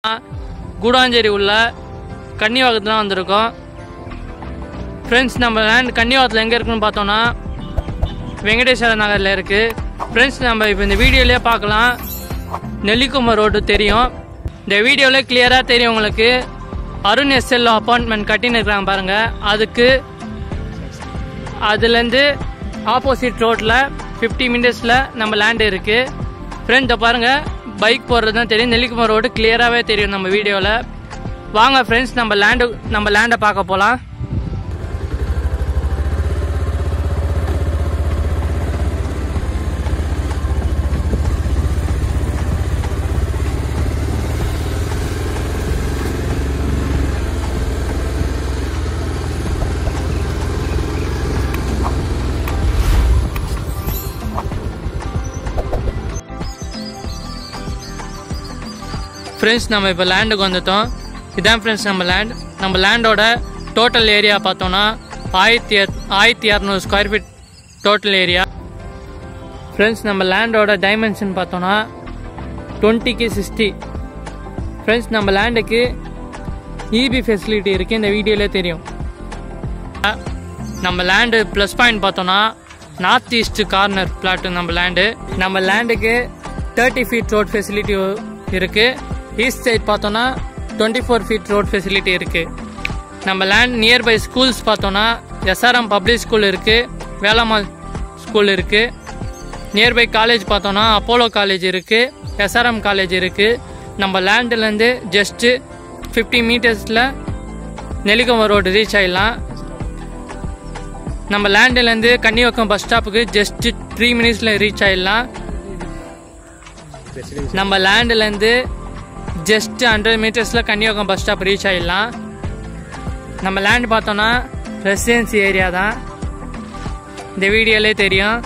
கூடாஞ்சேரி உள்ள கன்னிவாகத்தில் தான் வந்திருக்கோம் ஃப்ரெண்ட்ஸ் நம்ம லேண்ட் கன்னிவாகத்தில் எங்கே இருக்குன்னு பார்த்தோன்னா வெங்கடேஸ்வர நகரில் இருக்குது ஃப்ரெண்ட்ஸ் நம்ம இப்போ இந்த வீடியோலேயே பார்க்கலாம் நெல்லிக்குமர் ரோடு தெரியும் இந்த வீடியோவில் கிளியராக தெரியும் உங்களுக்கு அருண் எஸ்எல் அப்பார்ட்மெண்ட் கட்டின்னு இருக்காங்க பாருங்கள் அதுக்கு அதுலேருந்து ஆப்போசிட் ரோட்டில் ஃபிஃப்டி மினிட்ஸில் நம்ம லேண்டு இருக்குது ஃப்ரெண்ட்ஸை பாருங்கள் பைக் போகிறது தான் தெரியும் நெல்லிக்குமர் ரோடு கிளியராகவே தெரியும் நம்ம வீடியோவில் வாங்க ஃப்ரெண்ட்ஸ் நம்ம லேண்டு நம்ம லேண்டை பார்க்க போகலாம் ஃப்ரெண்ட்ஸ் நம்ம இப்போ லேண்டுக்கு வந்துட்டோம் இதான் ஃப்ரெண்ட்ஸ் நம்ம லேண்ட் நம்ம லேண்டோட டோட்டல் ஏரியா பார்த்தோன்னா ஆயிரத்தி எட்- ஆயிரத்தி இரநூறு square feet total area friends நம்ம லேண்டோட டைமென்ஷன் பார்த்தோன்னா டுவெண்ட்டிக்கு சிக்ஸ்டி ஃப்ரெண்ட்ஸ் நம்ம லேண்டுக்கு இபி ஃபெசிலிட்டி இருக்குது இந்த வீடியோலே தெரியும் நம்ம லேண்டு ப்ளஸ் பாயிண்ட் பார்த்தோன்னா நார்த் ஈஸ்ட் கார்னர் பிளாட் நம்ம லேண்டு நம்ம லேண்டுக்கு தேர்ட்டி ஃபீட் ரோட் ஃபெசிலிட்டி இருக்குது ஈஸ்ட் சைட் பார்த்தோன்னா twenty four feet road facility இருக்குது நம்ம லேண்ட் நியர்பை ஸ்கூல்ஸ் பார்த்தோன்னா எஸ்ஆர்எம் பப்ளிக் ஸ்கூல் இருக்குது வேளாமால் ஸ்கூல் இருக்குது நியர்பை காலேஜ் பார்த்தோன்னா அப்போலோ காலேஜ் இருக்குது எஸ்ஆர்எம் காலேஜ் இருக்குது நம்ம லேண்டுலேருந்து ஜஸ்ட்டு ஃபிஃப்டி மீட்டர்ஸில் நெல்லிக்குமர் ரோடு ரீச் ஆகிடலாம் நம்ம லேண்டுலேருந்து கன்னிவாக்கம் பஸ் ஸ்டாப்புக்கு ஜஸ்ட் த்ரீ மினிட்ஸில் ரீச் ஆகிடலாம் நம்ம லேண்டுலேருந்து ஜஸ்ட் ஹண்ட்ரட் மீட்டர்ஸில் கன்னிவாக்கம் பஸ் ஸ்டாப் ரீச் ஆகிடலாம் நம்ம லேண்ட் பார்த்தோன்னா ரெசிடென்சி ஏரியா தான் இந்த வீடியோலே தெரியும்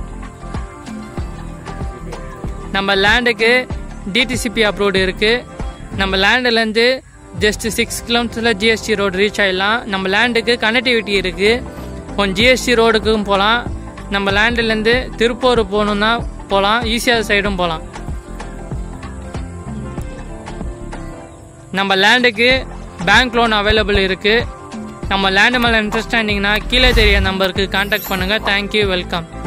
நம்ம லேண்டுக்கு டிடிசிபி அப்ரூவ்டு இருக்குது நம்ம லேண்டுலேருந்து ஜஸ்ட் சிக்ஸ் கிலோமீட்டரில் ஜிஎஸ்டி ரோடு ரீச் ஆகிடலாம் நம்ம லேண்டுக்கு கனெக்டிவிட்டி இருக்குது கொஞ்சம் ஜிஎஸ்டி ரோடுக்கும் போகலாம் நம்ம லேண்டுலேருந்து திருப்பூர் போகணுன்னா போகலாம் ஈசிஆர் சைடும் போகலாம் நம்ம லேண்டுக்கு பேங்க் லோன் அவைலபிள் இருக்குது நம்ம லேண்டு மேலே இன்ட்ரெஸ்ட் ஆனீங்கன்னா கீழே தெரிய நம்பருக்கு காண்டாக்ட் பண்ணுங்கள் தேங்க்யூ வெல்கம்